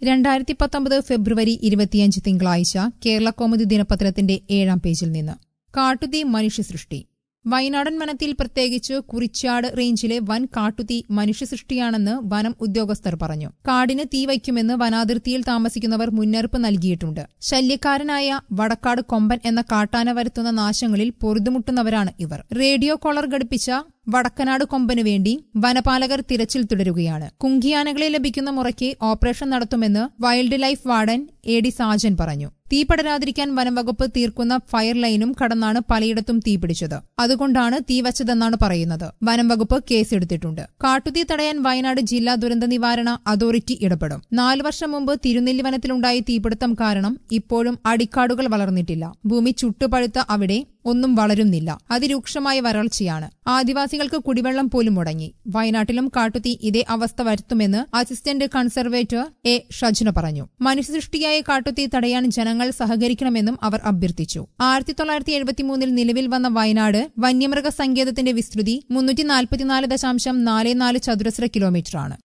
രണ്ടായിരത്തി പത്തൊമ്പത് ഫെബ്രുവരി ഇരുപത്തിയഞ്ച് തിങ്കളാഴ്ച കേരള കൗമുദി ദിനപത്രത്തിന്റെ ഏഴാം പേജിൽ നിന്ന് കാട്ടുതീ മനുഷ്യസൃഷ്ടി വയനാടൻ വനത്തിൽ പ്രത്യേകിച്ച് കുറിച്ചാട് റേഞ്ചിലെ വൻ കാട്ടുതീ മനുഷ്യസൃഷ്ടിയാണെന്ന് വനം ഉദ്യോഗസ്ഥർ പറഞ്ഞു കാടിന് തീ വയ്ക്കുമെന്ന് വനാതിർത്തിയിൽ താമസിക്കുന്നവർ മുന്നറിയിപ്പ് നൽകിയിട്ടുണ്ട് ശല്യക്കാരനായ വടക്കാട് കൊമ്പൻ എന്ന കാട്ടാന വരുത്തുന്ന നാശങ്ങളിൽ പൊറുതുമുട്ടുന്നവരാണ് ഇവർ റേഡിയോ കോളർ ഘടിപ്പിച്ച വടക്കനാട് കൊമ്പനു വേണ്ടി വനപാലകർ തിരച്ചിൽ തുടരുകയാണ് കുങ്കിയാനകളെ ലഭിക്കുന്ന മുറയ്ക്ക് ഓപ്പറേഷൻ നടത്തുമെന്ന് wildlife warden A D Sajan പറഞ്ഞു തീ പടരാതിരിക്കാൻ വനംവകുപ്പ് തീർക്കുന്ന ഫയർ ലൈനും കടന്നാണ് പലയിടത്തും തീപിടിച്ചത് അതുകൊണ്ടാണ് തീ വച്ചതെന്നാണ് പറയുന്നത് വനം വകുപ്പ് കേസെടുത്തിട്ടുണ്ട് കാട്ടുതീ തടയാൻ വയനാട് ജില്ലാ ദുരന്ത നിവാരണ അതോറിറ്റി ഇടപെടും നാലു വർഷം മുമ്പ് തിരുനെല്ലി വനത്തിലുണ്ടായ തീപിടുത്തം കാരണം ഇപ്പോഴും അടിക്കാടുകൾ വളർന്നിട്ടില്ല ഭൂമി ചുട്ടുപഴുത്ത അവിടെ ഒന്നും വളരുന്നില്ല അതിരൂക്ഷമായ വരൾച്ചയാണ് ആദിവാസികൾക്ക് കുടിവെള്ളം പോലും മുടങ്ങി വയനാട്ടിലും കാട്ടുതീ ഇതേ അവസ്ഥ വരുത്തുമെന്ന് അസിസ്റ്റന്റ് കൺസർവേറ്റർ എ ഷജ്ന പറഞ്ഞു മനുഷ്യസൃഷ്ടിയായ കാട്ടുതീ തടയാൻ ജനങ്ങൾ സഹകരിക്കണമെന്നും അവർ അഭ്യർത്ഥിച്ചു ആയിരത്തി തൊള്ളായിരത്തി എഴുപത്തിമൂന്നിൽ നിലവിൽ വന്ന വയനാട് വന്യമൃഗ സങ്കേതത്തിന്റെ വിസ്തൃതി മുന്നൂറ്റി നാൽപ്പത്തിനാല് ദശാംശം നാല് നാല് ചതുരശ്ര കിലോമീറ്ററാണ്